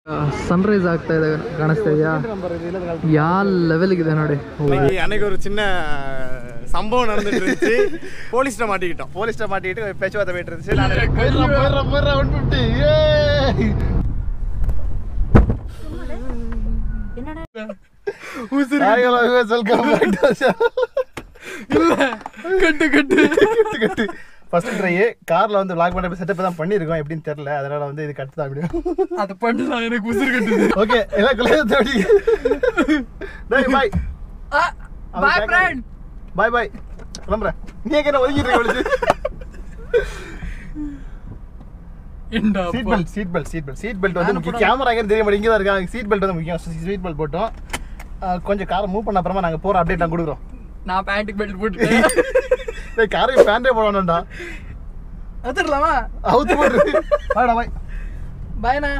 Sunrise ಆಗ್ತಾ ಇದೆ ಕಾಣಿಸ್ತಾ ಇದೆಯಾ ಯಾವ ಲೆವೆಲ್ಗೆ ಇದೆ ನೋಡಿ இன்னைக்கு அன்னைக்கு ஒரு சின்ன சம்பவம் நடந்துட்டு இருந்துச்சு போலீஸ்ட மாட்டிக்கிட்டோம் போலீஸ்ட மாட்டிக்கிட்டு பேச்சுவார்த்தை போயிட்டு இருந்துச்சு நான் போயிடுறேன் போயிடுறேன் போயிடுறேன் ஒன் ஃபிஃப்டி வெல்கம் பேக் ಇಲ್ಲ ಕಟ್ಟು ಕಟ್ಟು கட்டு ஃபர்ஸ்ட் ட்ரை கார்ல வந்து vlog பண்ற செட்டப் தான் பண்ணிருக்கோம் எப்படின்னு தெரியல அதனால வந்து இது கட்டு தான் அப்படியே ಅದು பண்ணலாம் எனக்கு உசுறு கட்டுது ஓகே எல்லாம் குலைய தேடி டேய் பாய் பாய் ஃப்ரெண்ட் பாய் பாய் கிளம்புறேன் நீ எங்க என்ன ஒதுக்கிட்டு இருக்க ஏண்டா seat belt seat belt seat belt seat belt வந்து முக்கியம் கேமரா எங்க தெரிய மாட்டேங்குது இங்க தான் இருக்காங்க சீட் பெல்ட் வந்து முக்கியம் சீட் பெல்ட் போட்டோம் அஹ் கொஞ்சம் காரை மூவ் பண்ண அப்புறமா நாங்க போற அப்டேட் நான் கொடுக்குறோம் நான் பேண்ட்டுக்கு பெல்ட் போட்டுட்டேன் டேய் காரை பேண்டே போடணும்டா வந்துடலாமா அவுத்து போடு வாடா பாய் பாய்ண்ணா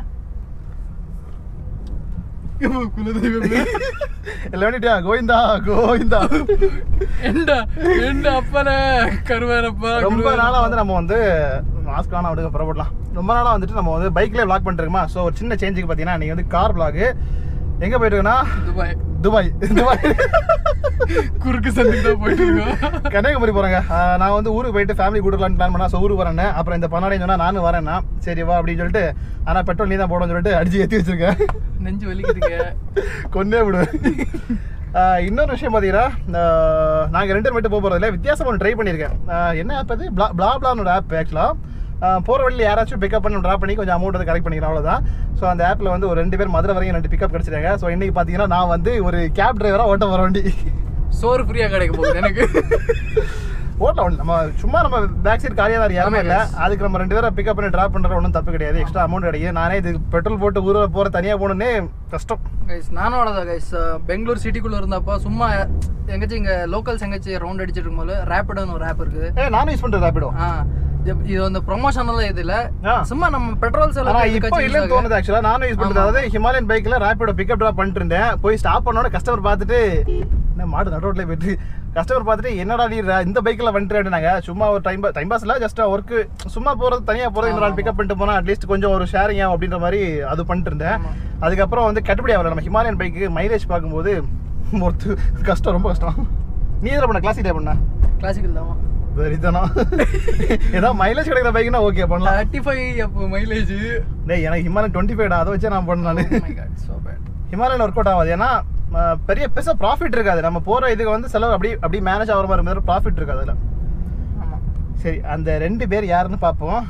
குலதெய்வமே எல்லாம் வேண்டிட்டியா கோவிந்தா கோவிந்தா எண்டா எண்ட அப்பனே கருவாரப்பா ரொம்ப நாளா வந்து நம்ம வந்து மாஸ்க் ஆனா விடுங்க புறப்படலாம் ரொம்ப நாளா வந்துட்டு நம்ம வந்து பைக்ல vlog பண்ணிட்டு இருக்கோமா ஸோ ஒரு சின்ன சேஞ்சுக்கு பார்த்தீங்கன்னா நீங்க வந்து கார் vlog எங்க போயிட்டு இருக்கோம்னா துபாய் துபாய் துபாய் குறுக்கு சந்துக்கு தான் போயிட்டு இருக்கோம் கன்னியாகுமரி போறேங்க ஆஹ் நான் வந்து ஊருக்கு போயிட்டு ஃபேமிலி கூட்டலான்னு பிளான் பண்ணா ஸோ ஊருக்கு வரேன் அப்புறம் இந்த பன்னாடி சொன்னா நானும் வரேன்னா சரி வா அப்படின்னு சொல்லிட்டு ஆனா பெட்ரோல் நீ தான் போடணும்னு சொல்லிட்டு அடிச்சு ஏற்றி வச்சிருக்கேன் நெஞ்சு வலிக்குதுங்க கொன்னே விடுவேன் ஆஹ் இன்னொரு விஷயம் பார்த்தீங்கன்னா ஆஹ் நாங்க ரெண்டு பேர் மட்டும் போக போகிறதில்ல வித்தியாசம் ஒன்று ட்ரை பண்ணியிருக்கேன் ஆஹ் என்ன ஆப் அது பிளா பிளா பிளானோட ஆப் ஆக்சுவலாக போகிற வழியில் யாராச்சும் பிக்கப் பண்ணி ட்ராப் பண்ணி கொஞ்சம் அமௌண்ட் வந்து கலெக்ட் பண்ணிக்கிறோம் அவ்வளோதான் ஸோ அந்த ஆப்பில் வந்து ஒரு ரெண்டு பேர் மதுரை வரைக்கும் ரெண்டு பிக்கப் கிடச்சிருக்காங்க ஸோ இன்னைக்கு பார்த்தீங்கன்னா நான் வந்து ஒரு கேப் டிரைவராக ஓட்ட வர வண்டி சோறு ஃப்ரீயா கிடைக்க போகுது எனக்கு ஓட்டலாம் ஒண்ணு. நம்ம சும்மா நம்ம பேக் சைடு காலியாக தான் யாருமே இல்லை அதுக்கு நம்ம ரெண்டு பேரை பிக்கப் பண்ணி ட்ராப் பண்ணுறது ஒன்றும் தப்பு கிடையாது எக்ஸ்ட்ரா அமௌண்ட் கிடையாது நானே இது பெட்ரோல் போட்டு ஊரில் போகிற தனியாக போகணுன்னே கஷ்டம் கைஸ் நானும் அவ்வளோதான் கைஸ் பெங்களூர் சிட்டிக்குள்ள இருந்தப்போ சும்மா எங்கேச்சும் இங்கே லோக்கல்ஸ் எங்கேச்சும் ரவுண்ட் அடிச்சிட்டு இருக்கும்போது ரேப்பிடோன்னு ஒரு ஆப் இருக்கு ஏ நானும் யூஸ் பண்ணுறது ரேப்பிடோ ஆ இது இது வந்து ப்ரொமோஷன் எல்லாம் இது இல்ல ஆ. சும்மா நம்ம பெட்ரோல் ஆனா செலவு இப்போ இல்லைன்னு தோணுது ஆக்சுவலா நானும் யூஸ் பண்றது அதாவது ஹிமாலயன் பைக்ல ரேபிடோ பிக்கப் ட்ராப் பண்ணிட்டு இருந்தேன் போய் ஸ்டாப் பண்ணோட கஸ்டமர் பார்த்துட்டு என்ன மாடு நடுரோட்ல போயிட்டு கஸ்டமர் பார்த்துட்டு என்னடா நீ ர- இந்த பைக்ல வந்துட்டுனாங்க சும்மா ஒரு டைம் டைம் பாஸ்ல ஜஸ்ட் ஒர்க் சும்மா போறது தனியா போறது இன்னொரு நாள் பிக்கப் பண்ணிட்டு போனா அட்லீஸ்ட் கொஞ்சம் ஒரு ஷேரிங் ஆகும் அப்படின்ற மாதிரி அது பண்ணிட்டு இருந்தேன் ஆமா. அதுக்கப்புறம் வந்து கட்டுப்படி ஆகல நம்ம ஹிமாலயன் பைக்கு மைலேஜ் பார்க்கும்போது ஒருத்து கஷ்டம் ரொம்ப கஷ்டம் நீ எதில் பண்ண கிளாசிக் பண்ண கிளாசிக்கல் தான் வெறித்தனம் ஏதாவது மைலேஜ் கிடைக்கிற பைக்னா ஓகே பண்ணலாம் தேர்ட்டி ஃபைவ் அப்போ மைலேஜ் டேய் எனக்கு ஹிமாலயன் டுவெண்ட்டி ஃபைவ் அதை வச்சே நான் பண்ணேன் நான் my god so bad Himalayan work out ஆகாது ஏன்னா அஹ், பெரிய பெருசாக ப்ராஃபிட் இருக்காது நம்ம போகிற இதுக்கு வந்து செலவு அப்படி அப்படி மேனேஜ் ஆகிற மாதிரி மாதிரி ப்ராஃபிட் இருக்காது அதில் ஆமா சரி அந்த ரெண்டு பேர் யாருன்னு பார்ப்போம்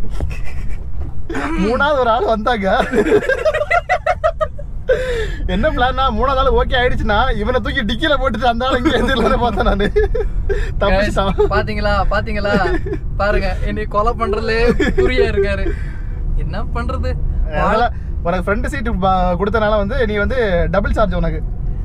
மூணாவது ஒரு ஆள் வந்தாங்க என்ன பிளான்னா மூணாவது ஆள் ஓகே ஆயிடுச்சுன்னா இவனை தூக்கி டிக்கில போட்டுட்டு அந்த ஆள் இங்கே எதிரில் பார்த்தேன் நான் Guys, தப்பிச்சிட்டான் பாத்தீங்களா பாத்தீங்களா பாருங்க என்னை கொலை பண்றதுல புரியா இருக்காரு என்ன பண்றது அதனால உனக்கு ஃப்ரண்ட் சீட்டு கொடுத்தனால வந்து நீ வந்து டபுள் சார்ஜ் உனக்கு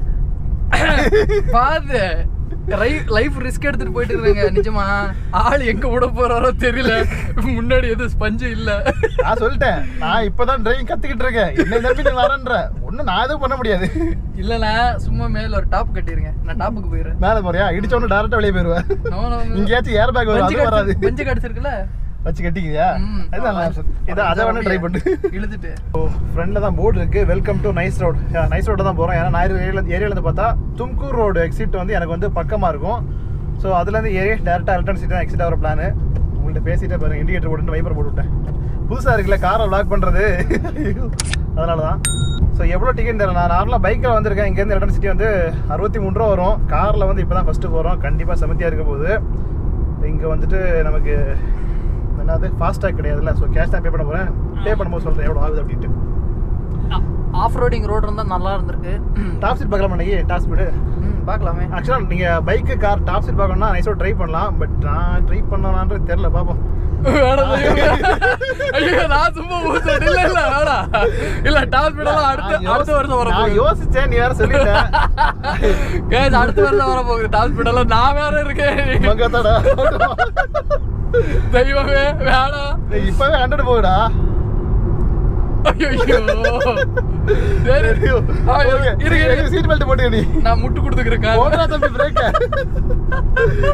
பாது லைஃப் ரிஸ்க் எடுத்துட்டு போயிட்டு இருக்காங்க நிஜமா ஆள் எங்க விட போறாரோ தெரியல முன்னாடி எதுவும் ஸ்பஞ்சு இல்ல நான் சொல்லிட்டேன் நான் இப்பதான் டிரைவிங் கத்துக்கிட்டு இருக்கேன் என்ன நம்பி நீ வரேன்ற ஒன்றும் நான் எதுவும் பண்ண முடியாது இல்லண்ணா சும்மா மேல ஒரு டாப் கட்டிருங்க நான் டாப்புக்கு போயிடுறேன் மேலே போறியா இடிச்ச உடனே டேரக்டா வெளியே போயிருவேன் No, no, no. இங்கேயாச்சும் ஏர் பேக் வரும் பஞ்சு அது வராது கடிச்சு- பஞ்சு கடிச்சிருக்குல்ல வச்சு கட்டிக்கிறியா ம். அது நல்ல ஆப்ஷன் இதை அதை வேணா ட்ரை பண்ணு இழுத்துட்டு ஃப்ரெண்டில் தான் போர்டு இருக்கு welcome to nice road nice road தான் போகிறோம் ஏன்னா நான் ஏரியா ஏரியாலேருந்து பார்த்தா தும்கூர் ரோடு எக்ஸிட் வந்து எனக்கு வந்து பக்கமாக இருக்கும் ஸோ அதுலேருந்து ஏரியா டேரெக்டாக எலக்ட்ரான் சீட் தான் எக்ஸிட் ஆகிற பிளான் உங்கள்கிட்ட பேசிட்டே பாருங்க இண்டிகேட்டர் போட்டு வைப்பர் போட்டு விட்டேன் புதுசாக இருக்குல்ல காரை வ்ளாக் பண்ணுறது அதனால தான் ஸோ எவ்வளோ டிக்கெட் தரேன் நான் நார்மலாக பைக்கில் வந்திருக்கேன் இங்கேருந்து எலக்ட்ரான் சிட்டி வந்து அறுபத்தி மூணு ரூபா வரும் காரில் வந்து இப்போ தான் ஃபஸ்ட்டு போகிறோம் கண்டிப்பாக செமத்தியாக இருக்க போகுது இங்கே வந்துட்டு நமக்கு என்னது ஃபாஸ்டாக் கிடையாதுல்ல ஸோ கேஷ் தான் பே பண்ண போகிறேன் பே பண்ணும்போது சொல்கிறேன் எவ்வளோ ஆகுது அப்படின்ட்டு ஆஃப் ரோடிங் ரோடு இருந்தா நல்லா இருந்திருக்கு டாப் சீட் பார்க்கலாம் இன்னைக்கு டாப் ஸ்பீடு ம் பார்க்கலாமே ஆக்சுவலாக நீங்கள் பைக்கு கார் டாப் சீட் பார்க்கணும்னா நைஸாக ட்ரை பண்ணலாம் பட் நான் ட்ரை பண்ணலான்றது தெரில பார்ப்போம் வேணாம் ஐயோ நான் சும்மா ஊத்துறேன் இல்ல இல்ல வேணாம் இல்ல டாப் விடலாம் அடுத்த நான் அடுத்த வருஷம் வர நான் போகுது யோசிச்சேன் நீ வேற சொல்லிட்ட கேஸ் அடுத்த வருஷம் வர போகுது டாப் விடலாம் நான் வேற இருக்கேன் மங்கத்தடா தெய்வமே வேணாம் இப்பவே ஹண்ட்ரட் போகுடா ஐயோ சரி ஆ, இரு, இரு, இரு. சீட் பெல்ட் போட்டுக்க நீ நான் முட்டு கொடுத்துக்கிறேன் போடுறா தம்பி பிரேக்க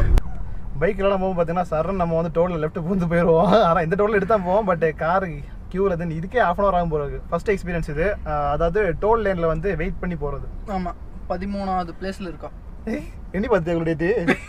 பைக்லாம் போகும் பார்த்தீங்கன்னா சரண் நம்ம வந்து டோலில் லெஃப்ட் பூந்து போயிடுவோம் ஆனால் இந்த டோலில் எடுத்து தான் போவோம் பட் கார் கியூவில் இருந்து இதுக்கே ஆஃப் அன் அவர் ஆகும் போகிறது ஃபர்ஸ்ட் எக்ஸ்பீரியன்ஸ் இது அஹ், அதாவது டோல் லேனில் வந்து வெயிட் பண்ணி போகிறது ஆமா பதிமூணாவது பிளேஸ்ல இருக்கோம் எண்ணி பார்த்து எங்களுடைய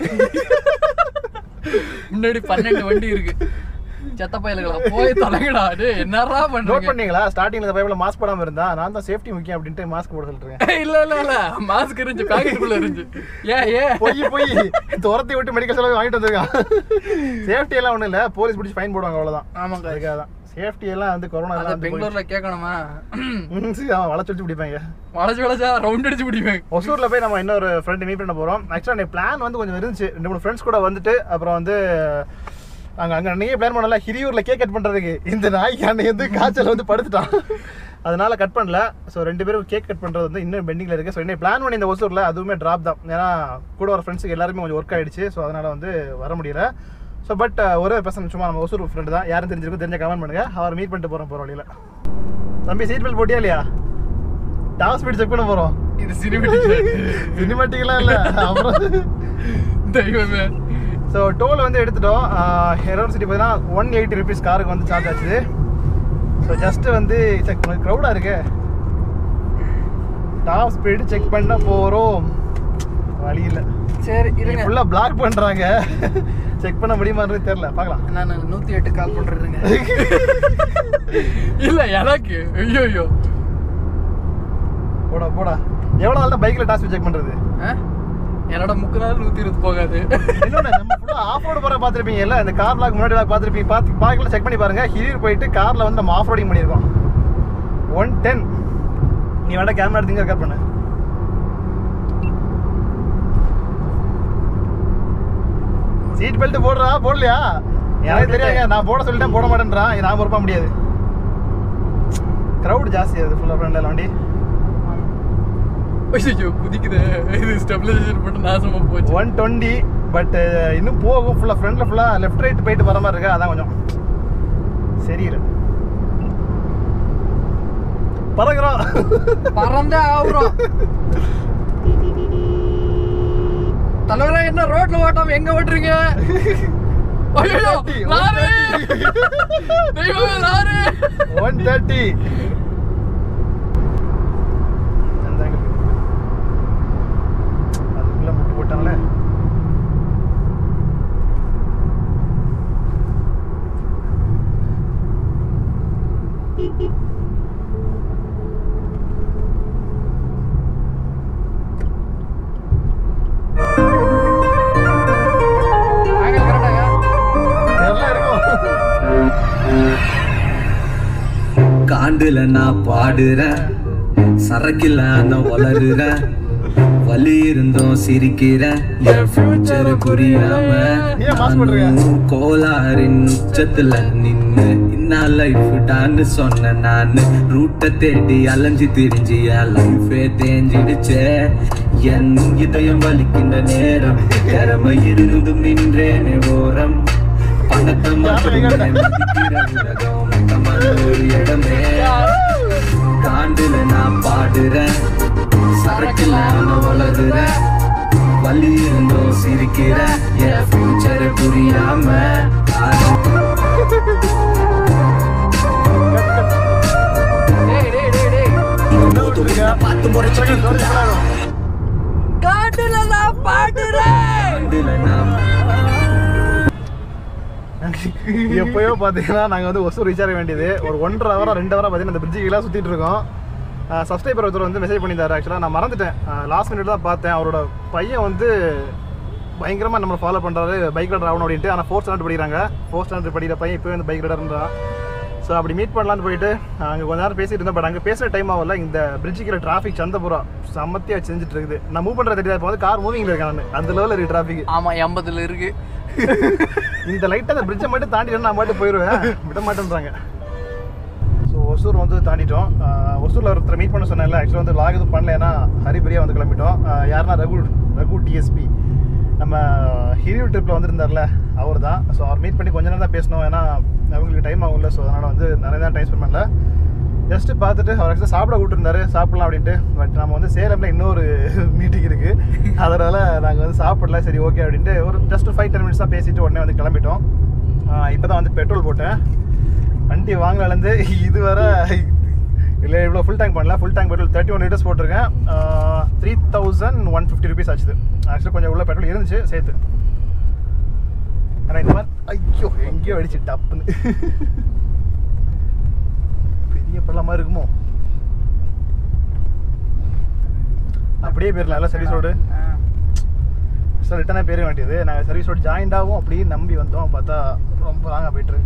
முன்னாடி பன்னெண்டு வண்டி இருக்கு செத்த பயலுகளா போய் தொலைங்கடா டேய் என்னடா நோட் பண்றீங்க பண்ணீங்களா ஸ்டார்டிங்ல இந்த பைபிள் மாஸ்க் போடாம இருந்தா நான் தான் சேஃப்டி முக்கியம் அப்படின்ட்டு மாஸ்க் போட சொல்லிருக்கேன் இல்ல இல்ல இல்ல மாஸ்க் இருந்துச்சு பாக்கெட் குள்ள இருந்துச்சு ஏ ஏ பொய் பொய் துரத்தி விட்டு மெடிக்கல் செலவு வாங்கிட்டு வந்திருக்கான் சேஃப்டி எல்லாம் ஒண்ணும் இல்ல போலீஸ் பிடிச்சி ஃபைன் போடுவாங்க அவ்வளவுதான் ஆமாங்க அதுக்காக தான் சேஃப்டி எல்லாம் வந்து கொரோனா அத எல்லாம் வந்து பெங்களூர்ல கேட்கணுமா வளச்சு வச்சு பிடிப்பாங்க வளைச்சு வளைச்சா ரவுண்ட் அடிச்சு பிடிப்பேன் ஒசூர்ல போய் நம்ம இன்னொரு ஃப்ரெண்ட் மீட் பண்ண போறோம் ஆக்சுவலா எனக்கு பிளான் வந்து கொஞ்சம் இருந்துச்சு ரெண்டு மூணு ஃப்ரெண்ட்ஸ் கூட வந்துட்டு அப்புறம் வந்து அங்க அங்க அன்னைக்கே பிளான் பண்ணல ஹிரியூர்ல கேக் கட் பண்றதுக்கு இந்த நாய்க்கு அன்னைக்கு வந்து காய்ச்சல் வந்து படுத்துட்டான் அதனால கட் பண்ணல ஸோ ரெண்டு பேரும் கேக் கட் பண்றது வந்து இன்னும் பெண்டிங்ல இருக்கு ஸோ இன்னும் பிளான் பண்ணி இந்த ஒசூர்ல அதுவுமே டிராப் தான் ஏன்னா கூட வர ஃப்ரெண்ட்ஸுக்கு எல்லாருமே கொஞ்சம் ஒர்க் ஆயிடுச்சு ஸோ அதனால வந்து வர முடியல ஸோ பட் ஒரே பர்சன் சும்மா நம்ம ஒசூர் ஃப்ரெண்டு தான் யாரும் தெரிஞ்சிருக்கும் தெரிஞ்ச கமெண்ட் பண்ணுங்க அவர் மீட் பண்ணிட்டு போறோம் போற வழியில தம்பி சீட் பெல்ட் போட்டியா இல்லையா டாப் ஸ்பீட் செக் பண்ண போறோம் இது சினிமேட்டிக் சினிமாட்டிக்லாம் இல்லை அப்புறம் தெய்வமே ஸோ டோல் வந்து எடுத்துட்டோம் ஹெரோன் சிட்டி பார்த்தீங்கன்னா ஒன் எயிட்டி ருபீஸ் காருக்கு வந்து சார்ஜ் ஆச்சு ஸோ ஜஸ்ட் வந்து செக் பண்ண க்ரௌடாக இருக்கு டாப் ஸ்பீடு செக் பண்ண போகிறோம் வழி இல்லை சரி இருங்க ஃபுல்லாக பிளாக் பண்ணுறாங்க செக் பண்ண முடியுமான்னு தெரில பார்க்கலாம் நான் நூத்தி எட்டு கால் பண்றேங்க இல்ல எனக்கு ஐயோ ஐயோ போடா போடா எவ்வளோ நாள் தான் பைக்கில் டாப் ஸ்பீட் செக் பண்ணுறது ஆ? என்னோட முக்கு நாள் நூத்தி இருபது போகாது இன்னொன்று நம்ம ஃபுல்லாக ஆஃப் ரோடு போகிற பார்த்துருப்பீங்கல்ல இந்த கார் பிளாக் முன்னாடி பிளாக் பார்த்துருப்பீங்க பார்த்து பார்க்கல செக் பண்ணி பாருங்க ஹிரியூர் போயிட்டு காரில் வந்து நம்ம ஆஃப் ரோடிங் பண்ணியிருக்கோம் ஒன் டென் நீ வேணா கேமரா எடுத்துங்க ரெக்கார்ட் பண்ணு சீட் பெல்ட் போடுறா போடலையா எனக்கு தெரியாங்க நான் போட சொல்லிட்டேன் போட மாட்டேன்றான் நான் பொறுப்பா முடியாது க்ரௌட் ஜாஸ்தி அது ஃபுல்லாக ஃப்ரெண்டில் வண்டி ஐயோ குதிக்குது இது ஸ்டெபிலைசேஷன் மட்டும் நாசமா போச்சு ஒன் டுவெண்ட்டி பட் இன்னும் போகும் ஃபுல்லாக ஃப்ரண்டில் ஃபுல்லாக லெஃப்ட் ரைட் போயிட்டு வர மாதிரி இருக்கா அதான் கொஞ்சம் சரியில்லை பறக்குறோம் பறந்தே ஆகுறோம் தலைவரே என்ன ரோட்ல ஓட்டாம எங்க ஓட்டுறீங்க ஐயோ லாரி தெய்வமே லாரி ஒன் தேர்ட்டி அதுக்குள்ள முட்டு போட்டாங்களே ஆங்கிள் கரெக்டாயா எல்லாம் இருக்கும் காண்டுல நான் பாடுறேன் சரக்கில் நான் வளருறேன் வலி இருந்தும் சிரிக்கிறேன் என் ஃபியூச்சர் புரியாம ஏன் mask போட்டிருக்க? நானும் கோளாறின் உச்சத்துல நின்னு இன்னா லைஃப் டான்னு சொன்ன நானு ரூட்டை தேடி அலைஞ்சு திரிஞ்சு என் லைஃபே தேஞ்சிடுச்சே என் இதயம் வலிக்கின்ற நேரம் திறமை இருந்தும் நின்றேனே ஓரம் பணத்தை மட்டும் மதிக்கிற உலகம் மொத்தமான ஒரு இடமே காண்டுல நான் பாடுறேன் சரக்குல நான் வளருறேன் வலி இருந்தும் சிரிக்கிறேன் என் ஃபியூச்சரை புரியாம டேய் டேய் டேய் டேய் பார்த்து முறைச்சிட்டு காட்டுல நான் பாடுறேன் காண்டுல நான் எப்பயோ பார்த்தீங்கன்னா நாங்கள் வந்து ஒசூர் ரீச் ஆக வேண்டியது ஒரு ஒன்றரை ஹவரா ரெண்டு ஹவரா பார்த்தீங்கன்னா இந்த பிரிட்ஜுக்கெல்லாம் சுற்றிட்டு இருக்கோம் சப்ஸ்கிரைபர் ஒருத்தர் வந்து மெசேஜ் பண்ணியிருந்தாரு ஆக்சுவலாக நான் மறந்துட்டேன் லாஸ்ட் மினிட் தான் பார்த்தேன் அவரோட பையன் வந்து பயங்கரமாக நம்மளை ஃபாலோ பண்ணுறாரு பைக் ரைடர் ஆகணும் அப்படின்ட்டு ஆனால் ஃபோர்த் ஸ்டாண்டர்ட் படிக்கிறாங்க ஃபோர்த் ஸ்டாண்டர்ட் படிக்கிற பையன் இப்போ வந்து பைக் ரைடர்ன்றான் ஸோ அப்படி மீட் பண்ணலான்னு போயிட்டு அங்கே கொஞ்ச நேரம் பேசிட்டு இருந்தோம் பட் அங்கே பேசுகிற டைம் ஆகல இந்த பிரிட்ஜுக்கு டிராஃபிக் சந்தபுரா செம்மத்தியாக செஞ்சுட்டு இருக்குது நான் மூவ் பண்ணுற தெரியாது இப்போ வந்து கார் மூவிங்கில் இருக்கேன் நான் அந்த லெவலில் இருக்குது டிராஃபிக் ஆமா எண்பதுல இருக்கு இந்த லைட்டாக அந்த பிரிட்ஜை மட்டும் தாண்டிட்டு நான் மட்டும் போயிடுவேன் விட மாட்டேன்றாங்க ஸோ ஒசூர் வந்து தாண்டிட்டோம் ஆஹ் ஒசூரில் ஒருத்தர் மீட் பண்ண சொன்னேன்ல ஆக்சுவலாக வந்து லாக் எதுவும் பண்ணல ஏன்னா ஹரிபிரியா வந்து கிளம்பிட்டோம் ஆஹ் யாருன்னா ரகு ரகு டிஎஸ்பி நம்ம ஹிரியூ ட்ரிப்பில் வந்திருந்தார்ல அவர் தான் ஸோ அவர் மீட் பண்ணி கொஞ்ச நேரம் தான் பேசணும் ஏன்னா அவங்களுக்கு டைம் ஆகும்ல ஸோ அதனால் வந்து நிறைய நேரம் டைம் ஸ்பெண்ட் பண்ணல ஜஸ்ட் பார்த்துட்டு அவர் ஆக்சுவலாக சாப்பிட கூப்பிட்டுருந்தாரு சாப்பிடலாம் அப்படின்ட்டு பட் நம்ம வந்து சேலம்ல இன்னொரு மீட்டிங் இருக்கு அதனால நாங்கள் வந்து சாப்பிடல சரி ஓகே அப்படின்ட்டு ஒரு ஜஸ்ட் ஃபைவ் டென் மினிட்ஸ் தான் பேசிட்டு உடனே வந்து கிளம்பிட்டோம் இப்போ தான் வந்து பெட்ரோல் போட்டேன் வண்டி வாங்கினாலேருந்து இது வர இல்லை இவ்வளோ ஃபுல் டேங்க் பண்ணல full tank petrol thirty one litres போட்டிருக்கேன் three thousand one fifty rupees ஆச்சுது ஆக்சுவலி கொஞ்சம் உள்ள பெட்ரோல் இருந்துச்சு சேர்த்து ஆனால் இந்த மாதிரி ஐயோ எங்கேயோ அடிச்சு டப்புன்னு பெரிய பள்ளமாக இருக்குமோ அப்படியே போயிடலாம்ல சர்வீஸ் ரோடு சார் ரிட்டனே பேர வேண்டியது நாங்கள் சர்வீஸ் ரோடு ஜாயிண்ட் ஆகும் அப்படியே நம்பி வந்தோம் பார்த்தா ரொம்ப லாங்காக போயிட்டு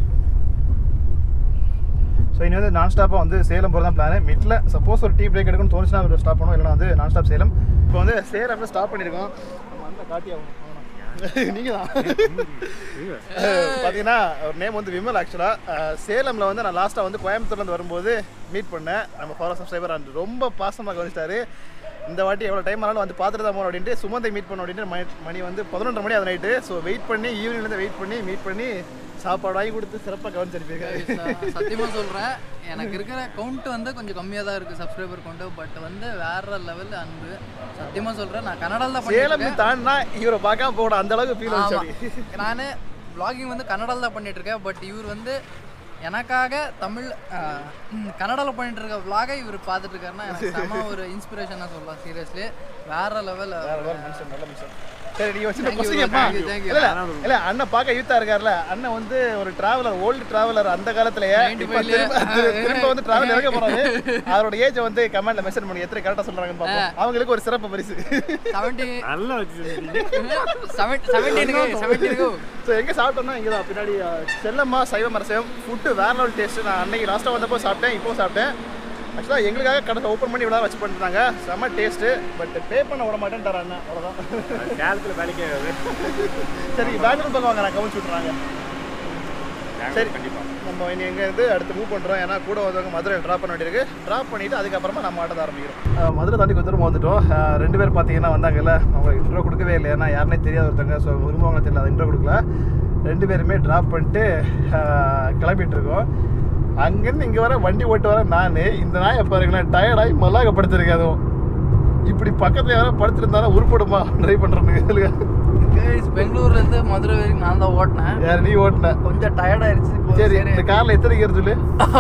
ஸோ இனி வந்து நான் ஸ்டாப்பாக வந்து சேலம் போகிறது தான் பிளான் மிட்டில் சப்போஸ் ஒரு டீ பிரேக் எடுக்கணும்னு தோணுச்சுன்னா ஸ்டாப் பண்ணுவோம் இல்லைனா வந்து நான் ஸ்டாப் சேலம் இப்போ வந்து சேலம்ல ஸ்டாப் பண்ணியிருக்கோம் நம்ம அந்த காட்டி ஆகணும் நீங்கள் தான் பார்த்தீங்கன்னா ஒரு நேம் வந்து விமல் ஆக்சுவலாக சேலமில் வந்து நான் லாஸ்ட்டாக வந்து கோயம்புத்தூர்லேருந்து வரும்போது மீட் பண்ணேன் நம்ம ஃபாலோ சப்ஸ்கிரைபர் அண்ட் ரொம்ப பாசமாக கவனிச்சிட்டாரு இந்த வாட்டி எவ்வளோ டைம் ஆனாலும் வந்து பார்த்துட்டு தான் போகணும் அப்படின்ட்டு சுமந்தை மீட் பண்ண அப்படின்ட்டு மணி மணி வந்து பதினொன்றரை மணி அது நைட்டு ஸோ வெயிட் பண்ணி ஈவினிங்லேருந்து வெயிட் பண்ணி மீட் பண்ணி சாப்பாடு வாங்கி கொடுத்து சிறப்பாக கவனிச்சு அனுப்பியிருக்காரு நான் சத்தியமா சொல்றேன் எனக்கு இருக்கிற கவுண்ட் வந்து கொஞ்சம் கம்மியா தான் இருக்கு சப்ஸ்கிரைபர் கவுண்ட் பட் வந்து வேற லெவல் அன்பு சத்தியமா சொல்றேன் நான் கன்னடால தான் பண்ணிட்டு சேலம் தாண்டினா இவரை பார்க்காம போகணும் அந்த அளவுக்கு ஃபீல் ஆமா. வந்துச்சு நானு vlogging வந்து கன்னடால தான் பண்ணிட்டு இருக்கேன் பட் இவர் வந்து எனக்காக தமிழ் ஆஹ், ம், கன்னடால பண்ணிட்டு இருக்க vlog-ஐ இவர் பார்த்துட்டு இருக்காருன்னா எனக்கு செம ஒரு இன்ஸ்பிரேஷனாக சொல்லலாம் சீரியஸ்லி வேற லெவல் வேற வேற மனுஷன் நல்ல மனுஷன் சரி நீ வச்சு Thank you, கொஸ்டின் கேட்பா thank you, thank you. இல்ல இல்ல அண்ணன் பார்க்க யூத்தா இருக்கார்ல அண்ணன் வந்து ஒரு டிராவலர் ஓல்டு டிராவலர் அந்த காலத்திலேயே 95 இப்ப திரும்ப திரு- திரும்ப வந்து டிராவல் இறக்க போறாரு அவரோட ஏஜ் வந்து கமெண்ட்ல மெசேஜ் பண்ணி எத்தனை கரெக்டா சொல்றாங்கன்னு பார்ப்போம் அவங்களுக்கு ஒரு சிறப்பு பரிசு செவன்டி நல்லா வச்சு செவன்டீனுக்கு செவன்டீனுக்கு ஸோ எங்க சாப்பிட்டோம்னா இங்க தான் பின்னாடி அஹ், செல்லம்மா சைவ மரசைவம் ஃபுட்டு வேற லெவல் டேஸ்ட் நான் அன்னைக்கு லாஸ்ட்டாக வந்தப்போ சாப்பிட்டேன் இப்போ சாப்பிட்டேன் ஆக்சுவலாக எங்களுக்காக கடை ஓப்பன் பண்ணி இவ்வளோ வச்சு பண்ணிருந்தாங்க செம்ம டேஸ்ட்டு பட் பே பண்ண விட மாட்டேன்ட்டார் அண்ணன் அவ்வளோதான் சேலத்தில் வேலைக்கே ஆகாது சரி பெங்களூர் பக்கம் வாங்க நான் கவனிச்சு விட்றாங்க சரி கண்டிப்பாக நம்ம இனி எங்க இருந்து அடுத்து மூவ் பண்றோம் ஏன்னா கூட வந்தவங்க மதுரை ட்ராப் பண்ண வேண்டியிருக்கு ட்ராப் பண்ணிட்டு அதுக்கப்புறமா நம்ம ஆட்டத்தை ஆரம்பிக்கிறோம் மதுரை தாண்டி கொஞ்சம் தூரம் வந்துட்டோம் அஹ் ரெண்டு பேர் பார்த்தீங்கன்னா வந்தாங்கல்ல அவங்க இன்ட்ரோ கொடுக்கவே இல்லை ஏன்னா யாருனே தெரியாத ஒருத்தங்க ஸோ விரும்புவாங்க தெரியல அது இன்ட்ரோ கொடுக்கல ரெண்டு பேருமே ட்ராப் பண்ணிட்டு அஹ், கிளம்பிட்டு இருக்கோம் அங்கேருந்து இங்கே வர வண்டி ஓட்டு வர நான் இந்த நாயை பாருங்களேன் டயர்டாகி மல்லாக படுத்திருக்கேன் அதுவும் இப்படி பக்கத்துல யாரும் படுத்திருந்தாலும் உருப்படுமா ட்ரை பண்ணுறேன்னு Guys, பெங்களூர்ல இருந்து மதுரை வரைக்கும் நான் தான் ஓட்டினேன் யார் நீ ஓட்டின கொஞ்சம் டயர்ட் ஆயிருச்சு சரி இந்த காரில் எத்தனை கியர் சொல்லு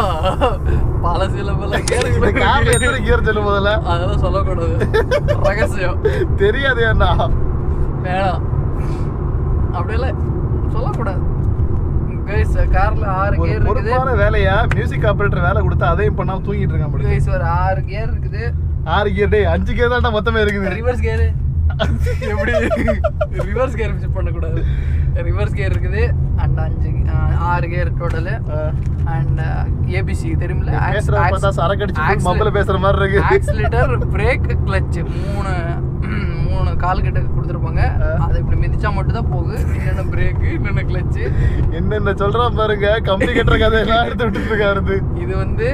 பல சில பல இந்த கார்ல எத்தனை கியர் சொல்லு முதல்ல அதெல்லாம் சொல்லக்கூடாது ரகசியம் தெரியாது அண்ணா வேணாம் அப்படியெல்லாம் சொல்லக்கூடாது கைஸ் கார்ல ஆறு ஒரு கியர் இருக்குது பொறுப்பான வேலையா மியூசிக் ஆபரேட்டர் வேலை கொடுத்தா அதையும் பண்ணாம தூங்கிட்டு இருக்கான் அப்படி கைஸ் ஒரு ஆறு கியர் இருக்குது ஆறு கியர் டேய் அஞ்சு கியர் தான்டா மொத்தமே இருக்குது ரிவர்ஸ் கியர் எப்படி ரிவர்ஸ் கியர் மிஸ் பண்ணக்கூடாது ரிவர்ஸ் கியர் இருக்குது அண்ட் அஞ்சு ஆஹ், ஆறு கியர் டோட்டலு அண்ட் ஏபிசி தெரியுமில்ல பேசுறத பார்த்தா சரக்கு அடிச்சு மொபைல பேசுற மாதிரி இருக்கு ஆக்சிலேட்டர் பிரேக் கிளட்ச் மூணு மூணு கால் கிட்ட கொடுத்துருப்பாங்க அதை இப்படி மிதிச்சா மட்டும் தான் போகுது இன்னொன்று பிரேக்கு இன்னொன்று கிளட்ச் என்னென்ன சொல்றான் பாருங்க கம்பி கட்டுற கதையெல்லாம் எடுத்து விட்டுட்டு இருக்காரு இது வந்து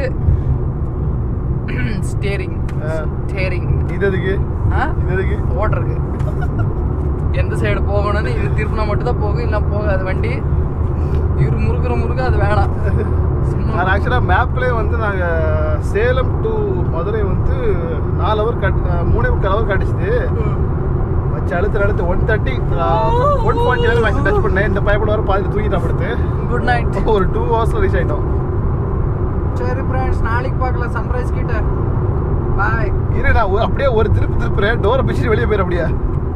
ஸ்டேரிங் ஆ. ஸ்டேரிங் இது எதுக்கு ஆ இது எதுக்கு ஓட்டுறதுக்கு எந்த சைடு போகணும்னு இது திருப்பினா மட்டும் தான் போகும் இல்லை போகாது வண்டி இவரு முறுக்குற முறுக்க அது வேணாம் சும்மா நான் ஆக்சுவலாக மேப்லேயே வந்து நாங்கள் சேலம் டு மதுரை வந்து நாலு ஹவர் கட் மூணே முக்கால் ஹவர் கடிச்சுது வச்சு அழுத்து அழுத்து ஒன் தேர்ட்டி ஒன் ஃபார்ட்டி வரை மேக்ஸிமம் டச் பண்ணேன் இந்த பைப்பில் வர பாதி தூங்கிட்டான் படுத்து குட் நைட் ஒரு டூ ஹவர்ஸில் ரீச் ஆகிட்டோம் சரி ஃப்ரெண்ட்ஸ் நாளைக்கு பார்க்கலாம் சன்ரைஸ் கிட்ட பாய் இரு நான் ஒரு- அப்படியே ஒரு திருப்பு திருப்புறேன் டோரை பிடிச்சிட்டு வெளியே போயிடும் அப்படியே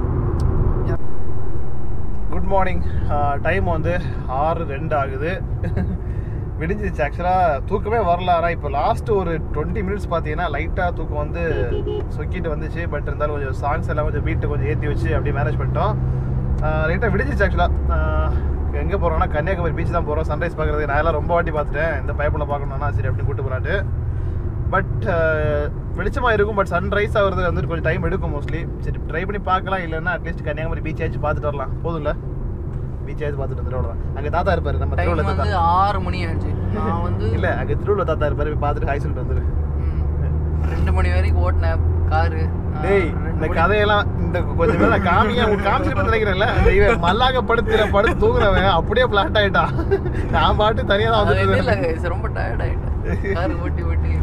குட் மார்னிங் டைம் வந்து ஆறு ரெண்டு ஆகுது விடிஞ்சிருச்சு ஆக்சுவலாக தூக்கமே வரல ஆனால் இப்போ லாஸ்ட் ஒரு டுவெண்ட்டி மினிட்ஸ் பார்த்தீங்கன்னா லைட்டாக தூக்கம் வந்து சொக்கிட்டு வந்துச்சு பட் இருந்தாலும் கொஞ்சம் சாங்ஸ் எல்லாம் கொஞ்சம் பீட்டு கொஞ்சம் ஏற்றி வச்சு அப்படியே மேனேஜ் பண்ணிட்டோம் லைட்டாக விடிஞ்சிச்சு ஆக்சுவலாக எங்கே போகிறோம்னா கன்னியாகுமரி பீச் தான் போகிறோம் சன்ரைஸ் பார்க்குறதுக்கு நான் எல்லாம் ரொம்ப வாட்டி பார்த்துட்டேன் இந்த பைப்பில் பார்க்கணுன்னா சரி அப்படின்னு கூட்டு போகிறாட்டு பட் வெளிச்சமாக இருக்கும் பட் சன்ரைஸ் ஆகுறது வந்துட்டு கொஞ்சம் டைம் எடுக்கும் மோஸ்ட்லி சரி ட்ரை பண்ணி பார்க்கலாம் இல்லைன்னா அட்லீஸ்ட் கன்னியாகுமரி பீச் ஆச்சு பார்த்துட்டு வரலாம் போதும்ல பீச் ஆச்சு பார்த்துட்டு வந்துட்டு அவ்வளோதான் அங்கே தாத்தா இருப்பாரு நம்ம டைம் திருவள்ளுவர் வந்து தாத்தா ஆறு மணி ஆச்சு நான் வந்து இல்லை அங்கே திருவள்ளுவர் தாத்தா இருப்பாரு போய் பார்த்துட்டு ஹாய் சொல்லிட்டு வந்துரு ம், ரெண்டு மணி வரைக்கும் ஓட்டினேன் காரு டேய் இந்த கதையெல்லாம் இந்த கொஞ்சம் பேர் நான் காமியா உங்களுக்கு காமிச்சிட்டு நினைக்கிறேன்ல அந்த இவன் மல்லாக படுத்துற படுத்து தூங்குறவன் அப்படியே பிளாட் ஆயிட்டான் நான் பாட்டு தனியா தான் அது வந்துட்டு இல்லை இருக்கேன். guys, ரொம்ப டயர்ட் ஆயிட்டேன் கார் ஓட்டி ஓட்டி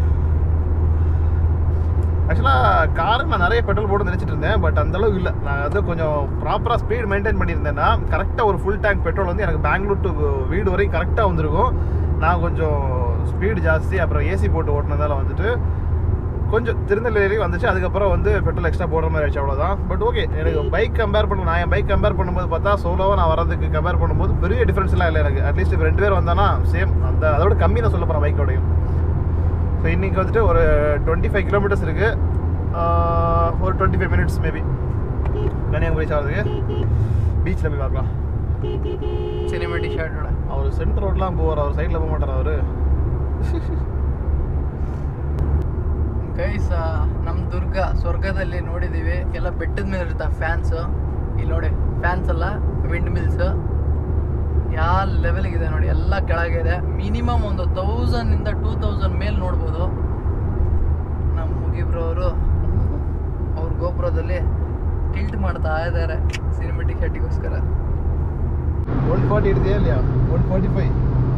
ஆக்சுவலாக காருக்கு நான் நிறைய பெட்ரோல் போட்டு நினச்சிட்டு இருந்தேன் பட் அந்த அளவுக்கு இல்லை நான் வந்து கொஞ்சம் ப்ராப்பராக ஸ்பீட் மெயின்டைன் பண்ணியிருந்தேன்னா கரெக்டாக ஒரு ஃபுல் டேங்க் பெட்ரோல் வந்து எனக்கு பெங்களூர் டு வீடு வரைக்கும் கரெக்டாக வந்திருக்கும் நான் கொஞ்சம் ஸ்பீடு ஜாஸ்தி அப்புறம் ஏசி போட்டு ஓட்டினதால வந்துட்டு கொஞ்சம் திருநெல்வேலி வந்துச்சு அதுக்கப்புறம் வந்து பெட்ரோல் எக்ஸ்ட்ரா போடுற மாதிரி ஆச்சு அவ்வளோதான் பட் ஓகே எனக்கு பைக் கம்பேர் பண்ண நான் என் பைக் கம்பேர் பண்ணும்போது பார்த்தா சோலோவாக நான் வரதுக்கு கம்பேர் பண்ணும்போது பெரிய டிஃப்ரென்ஸ்லாம் இல்லை எனக்கு அட்லீஸ்ட் இப்போ ரெண்டு பேர் வந்தானா சேம் அந்த அதோட கம்மி தான் சொல்ல போகிறேன் பைக்கோடையும் ஸோ இன்னைக்கு வந்துட்டு ஒரு டுவெண்ட்டி ஃபைவ் கிலோமீட்டர்ஸ் இருக்குது ஒரு twenty five minutes maybe Kanyakumari சாகிறதுக்கு பீச்சில் போய் பார்க்கலாம் ಸಿನಿಮೆಟಿಕ್ ಶಾರ್ಟ್ அவர் சென்டர் ரோட்லாம் போவார் அவர் சைடில் போக மாட்டார் அவர் ಗೈಸ್ ನಮ್ಮ ದುರ್ಗ ಸ್ವರ್ಗದಲ್ಲಿ ನೋಡಿದ್ದೀವಿ ಎಲ್ಲ ಬೆಟ್ಟದ ಮೇಲೆ ಇರ್ತಾವೆ ಫ್ಯಾನ್ಸ್ ಇಲ್ಲಿ ನೋಡಿ ಫ್ಯಾನ್ಸ್ ಅಲ್ಲ ವಿಂಡ್ ಮಿಲ್ಸ್ ಯಾವ ಲೆವೆಲ್ಗಿದೆ ನೋಡಿ ಎಲ್ಲ ಕೆಳಗಿದೆ ಮಿನಿಮಮ್ ಒಂದು ತೌಸಂಡ್ ಇಂದ ಟೂ ತೌಸಂಡ್ ಮೇಲೆ ನೋಡ್ಬೋದು ನಮ್ಮ ಮುಗಿಬ್ರು ಅವರು ಅವ್ರ ಗೋಪುರದಲ್ಲಿ ಟಿಲ್ಟ್ ಮಾಡ್ತಾ ಇದ್ದಾರೆ ಸಿನಿಮೆಟಿಕ್ ಶಾಟಿಗೋಸ್ಕರ ಒನ್ ಫಾರ್ಟಿ ಹಿಡಿದೆಯಾ ಇಲ್ಲಯಾ ಒನ್ ಫಾರ್ಟಿ ಫೈವ್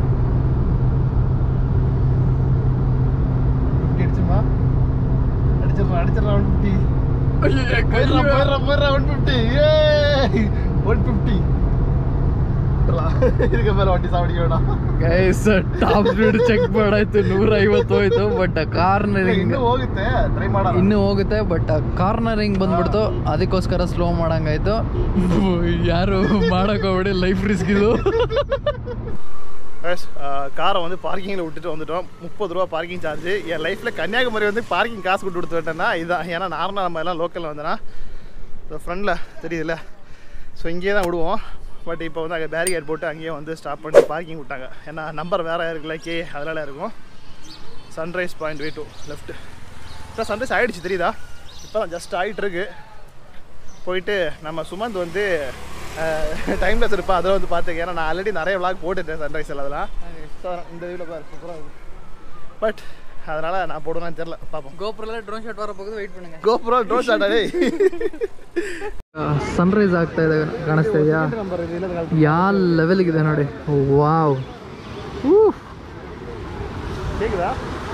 ಫಿಫ್ಟಿ ಅಡಿச்சுமா அடிச்சிடலாம் அடிச்சிடலாம் ஒன் ஃபிஃப்டி போயிடுறா போயிடுறா போயிடுறா ஒன் ஃபிஃப்டி ஏ ஒன் ஃபிஃப்டி இதுக்கு மேலே வண்டி சாப்பிடிக்க வேண்டாம் ಗೈಸ್ ಟಾಪ್ ಸ್ಪೀಡ್ ಚೆಕ್ ಮಾಡಾಯ್ತು ನೂರ ಐವತ್ತು ಹೋಯ್ತು ಬಟ್ ಕಾರ್ನರಿಂಗ್ ಇನ್ನೂ ಹೋಗುತ್ತೆ ಟ್ರೈ ಮಾಡೋಣ ಇನ್ನು ಹೋಗುತ್ತೆ ಬಟ್ ಕಾರ್ನರಿಂಗ್ ಬಂದ್ಬಿಡ್ತು ಅದಕ್ಕೋಸ್ಕರ ಸ್ಲೋ ಮಾಡಂಗಾಯ್ತು ಯಾರು ಮಾಡಕ್ ಹೋಗ್ಬೇಡಿ ಲೈಫ್ ರಿಸ್ಕ್ ಇದು காரை வந்து பார்க்கிங்கில் விட்டுட்டு வந்துட்டோம் முப்பது ரூபா பார்க்கிங் சார்ஜ் என் லைஃப்பில் கன்னியாகுமரி வந்து பார்க்கிங் காசு கொடுத்து கொடுத்து விட்டேன்னா இதுதான் ஏன்னா நார்மலாக நம்ம எல்லாம் லோக்கலில் வந்தோன்னா ஃப்ரெண்டில் தெரியுதுல்ல ஸோ இங்கேயே தான் விடுவோம் பட் இப்போ வந்து அங்கே பேரிகேட் போட்டு அங்கேயே வந்து ஸ்டாப் பண்ணி பார்க்கிங் விட்டாங்க ஏன்னா நம்பர் வேறு இருக்குல்ல கே அதனால இருக்கும் sunrise point way to left இப்போ சன்ரைஸ் ஆகிடுச்சு தெரியுதா இப்போ தான் ஜஸ்ட் ஆகிட்டு இருக்கு போயிட்டு நம்ம சுமந்த் வந்து டைம்லெஸ் இருப்பான் அதில் வந்து பார்த்துக்க ஏன்னா நான் ஆல்ரெடி நிறைய விளாக் போட்டுட்டேன் சன்ரைஸ் அதெல்லாம் ஸோ இந்த இதில் பாரு சூப்பராக இருக்கும் பட் அதனால் நான் போடுவேன்னு தெரில பார்ப்போம் ಗೋಪುರ ಡ್ರೋನ್ ಶಾಟ್ ಬರೋ ಬಗ್ಗೆ ವೆಯ್ಟ್ பண்ணுங்க கோபுரோ ட்ரோன் ஷாட் அடே ಸನ್ರೈಸ್ ಆಗ್ತಾ ಇದೆ ಕಾಣಿಸ್ತಾ ಇದೆಯಾ நம்பர் இது இல்லை ಯಾವ ಲೆವೆಲ್ಗಿದೆ ನೋಡಿ ವಾವ್ கேக்குதா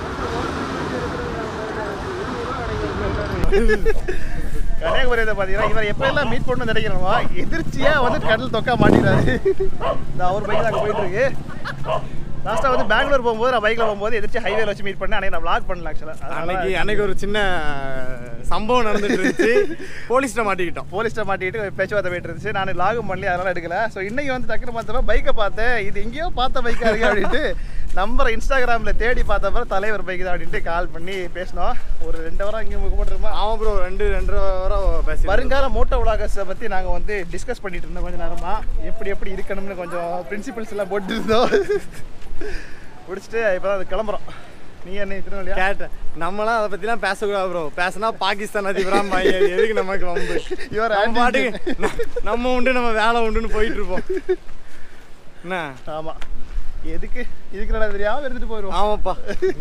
கன்னியாகுமரி இதை பார்த்தீங்கன்னா இவர் எப்போ எல்லாம் மீட் பண்ணணும்னு நினைக்கிறோமோ எதிர்ச்சியாக வந்து கடல் தொக்கா மாட்டிக்கிறாரு இந்த அவர் பைக் அங்கே போயிட்டு இருக்கு லாஸ்ட்டாக வந்து பெங்களூர் போகும்போது நான் பைக்கில் போகும்போது எதிர்த்து ஹைவேல வச்சு மீட் பண்ணேன் அன்னைக்கு நான் vlog பண்ணல ஆக்சுவலாக அன்னைக்கு அன்னைக்கு ஒரு சின்ன சம்பவம் நடந்துட்டு இருந்துச்சு போலீஸ்ட்ட மாட்டிக்கிட்டோம் போலீஸ்ட்ட மாட்டிட்டு பேச்சுவார்த்தை போயிட்டு இருந்துச்சு நான் லாகும் பண்ணி அதெல்லாம் எடுக்கல ஸோ இன்னைக்கு வந்து டக்குனு பார்த்தப்ப பைக்கை பார்த்தேன் இது எங்கேயோ பார்த்த பைக்காக இருக்கு அப்படின்ட்டு நம்பரை இன்ஸ்டாகிராமில் தேடி பார்த்தப்ப தலைவர் பைக் தான் அப்படின்ட்டு கால் பண்ணி பேசினோம் ஒரு ரெண்டு வாரம் இங்கே போட்டுருமா அவன் ப்ரோ ரெண்டு ரெண்டரை வாரம் பேசி வருங்கால மோட்டோ விலாகர்ஸை பற்றி நாங்கள் வந்து டிஸ்கஸ் பண்ணிட்டு இருந்தோம் கொஞ்சம் நேரமா எப்படி எப்படி இருக்கணும்னு கொஞ்சம் பிரின்சிபல்ஸ் எல்லாம் போட்டு இருந்தோம் முடிச்சுட்டு இப்போ தான் அது கிளம்புறோம் நீங்கள் என்ன திருநெல்வேலியா கேட்டேன் நம்மளாம் அதை பற்றிலாம் பேசக்கூடாது ப்ரோ பேசினா பாகிஸ்தான் அதிபராம் பையன் எதுக்கு நமக்கு வம்பு இவர் நம்ம anti- பாட்டுக்கு ந- நம்ம உண்டு நம்ம வேலை உண்டுன்னு போயிட்டு இருப்போம் என்ன ஆமாம் எதுக்கு இதுக்கு நட தெரியாமல் இருந்துட்டு போயிடுவோம் ஆமாப்பா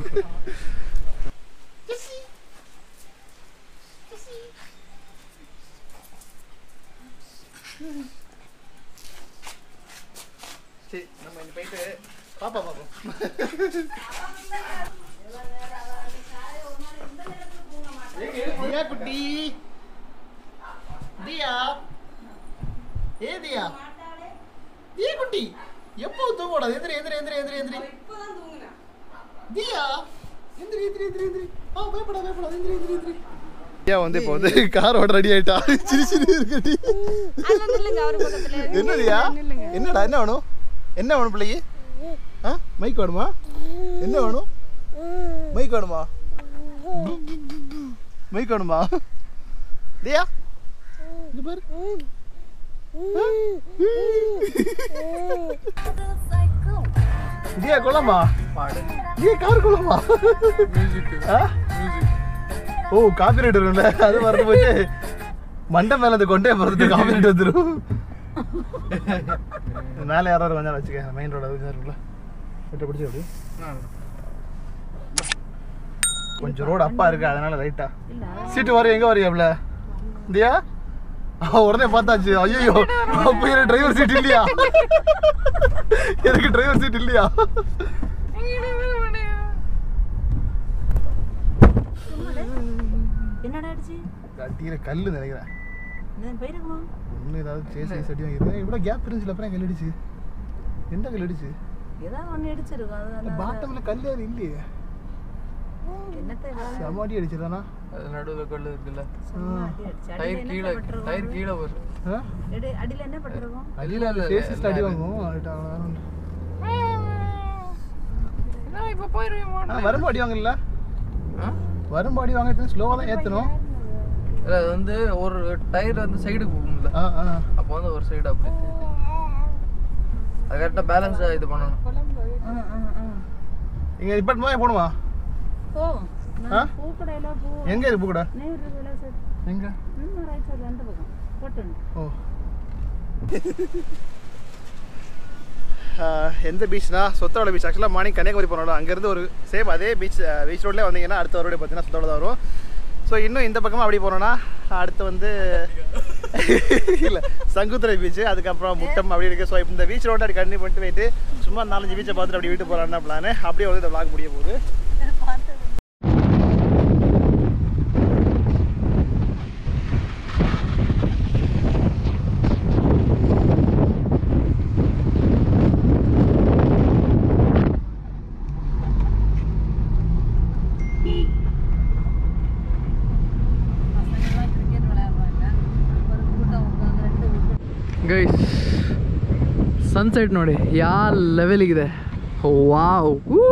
சரி நம்ம இங்க போயிட்டு பாப்பா பார்ப்போம் தியா குட்டி தியா ஏ தியா தியா குட்டி எப்போ தூங்கக்கூடாது எந்திரி எந்திரி எந்திரி எந்திரி எந்திரி தியா எந்திரி எந்திரி எந்திரி எந்திரி ஆ பயப்படா பயப்படா எந்திரி எந்திரி எந்திரி தியா வந்து இப்போ வந்து காரோட ரெடி ஆயிட்டா சிரி சிரி இருக்கட்டி என்னதியா என்னடா என்ன வேணும் என்ன வேணும் பிள்ளைக்கு ஆ மைக் வேணுமா என்ன வேணும் மைக் வேணுமா மைக் வேணுமா தியா இங்க பாரு தியா கொள்ளமா பாடு தியா கார் கொள்ளமா மியூசிக் ஆ? ஓ காப்பிரைட் வரும்ல அது மறந்து போச்சு மண்டை மேல அந்த கொண்டே மறந்துட்டு காப்பிரைட் வந்துடும் மேலே யாராவது கொஞ்சம் நேரம் வச்சுக்க மெயின் ரோட கொஞ்சம் இருக்குல்ல கிட்ட பிடிச்சி அப்படி கொஞ்சம் ரோடு அப்பா இருக்கு அதனால ரைட்டா சீட்டு வர எங்க வரையாப்ல இந்தியா அவ உடனே பார்த்தாச்சு ஐயோ அப்போ எனக்கு டிரைவர் சீட் இல்லையா எனக்கு டிரைவர் சீட் இல்லையா என்னடா அடிச்சு தீர கல்லு நினைக்கிறேன் நான் போயிருக்கோம் ஒன்று ஏதாவது சேசி செடி வாங்கிருக்கேன் இவ்வளோ கேப் இருந்துச்சுல அப்புறம் கல் அடிச்சு எந்த கல் அடிச்சு ஏதாவது ஒண்ணு இடிச்சிருக்கும் அது வந்து பாட்டமில் கல் இல்லையே என்னத்தை வேலை? செமாடி அடிச்சதானா அது நடுவில் கல் இருக்குல்ல சும்மா அடி அடிச்சு. அடியில டயர் என்ன கீழே பட்டிருக்கும்? டயர் கீழே வரும் அடி- அடியில என்ன பட்டிருக்கும் அடியில் இல்லை சேசிஸ்ட் அடி வாங்கும் அதுட்டு அவ்வளவுதான் உண்டு. இப்போ போயிருவேன் ஆ, வரும்போது அடி வாங்கல வரும்போது அடி வாங்க ஸ்லோவாக தான் ஏற்றணும் இல்லை அது வந்து ஒரு டயர் வந்து சைடுக்கு போகும்ல ஆ ஆ அப்போ வந்து ஒரு சைடு அப்படி அது கரெக்டாக பேலன்ஸாக இது பண்ணணும் ஆ, ஆ, ஆ. இங்கே டிபார்ட்மெண்ட் போடுமா போ ஆ? நான் பூக்கடையில பூ எங்கே இருக்கு கூட நேரு விலை சரி எங்கே இன்னும் ரைட் சைடு அந்த பக்கம் போட்டு ஓ எந்த பீச்னா சொத்தோட பீச் ஆக்சுவலாக மார்னிங் கன்னியாகுமரி போனோம் அங்கேருந்து ஒரு சேம் அதே பீச் பீச் ரோட்லேயே வந்தீங்கன்னா அடுத்த ரோடு பார்த்தீங்கன்னா சொத்தோட தான் வரும் ஸோ இன்னும் இந்த பக்கமாக அப்படி போனோம்னா அடுத்து வந்து இல்லை சங்குத்துறை பீச் அதுக்கப்புறம் முட்டம் அப்படி இருக்குது ஸோ இந்த பீச் ரோட்டை அப்படி கண்டினியூ பண்ணிட்டு போயிட்டு சும்மா நாலஞ்சு பீச்சை பார்த்துட்டு அப்படி வீட்டு போகலான்னு பிளான் அப்படியே வந்து இந்த vlog முடிய போகுது பசங்கள்லாம் கிரிக்கெட் விளையாடுறாங்க ஒரு கூட்டம் உட்காந்து ரெண்டு விக்கெட் ಗೈಸ್ ಸನ್ಸೆಟ್ ನೋಡಿ ಯಾವ ಲೆವೆಲಿಗಿದೆ ವಾವ್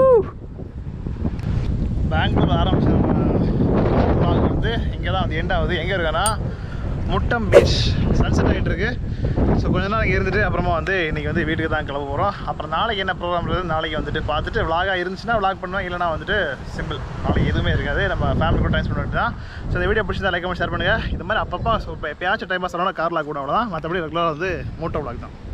பெங்களூர் ஆரம்பிச்ச vlog வந்து இங்கே தான் வந்து எண்ட் ஆகுது எங்கே இருக்குன்னா முட்டம் பீச் சன்செட் ஆகிட்டு இருக்கு ஸோ கொஞ்ச நேரம் இங்கே இருந்துட்டு அப்புறமா வந்து இன்றைக்கி வந்து வீட்டுக்கு தான் கிளம்ப போகிறோம் அப்புறம் நாளைக்கு என்ன ப்ரோக்ராம் நாளைக்கு வந்துட்டு பார்த்துட்டு vlog-ஆ இருந்துச்சுன்னா vlog பண்ணுவேன் இல்லைனா வந்துட்டு சிம்பிள் நாளைக்கு எதுவுமே இருக்காது நம்ம ஃபேமிலி கூட டைம் ஸ்பெண்ட் தான் ஸோ இந்த வீடியோ பிடிச்சதா லைக் பண்ணி ஷேர் பண்ணுங்கள் இந்த மாதிரி அப்பப்போ ஸோ இப்போ எப்பயாச்சும் டைம் பாஸ் ஆகணும் கார் லாக் கூட அவ்வளோதான் மற்றபடி ரெகுலராக வந்து மூட்டோ vlog தான்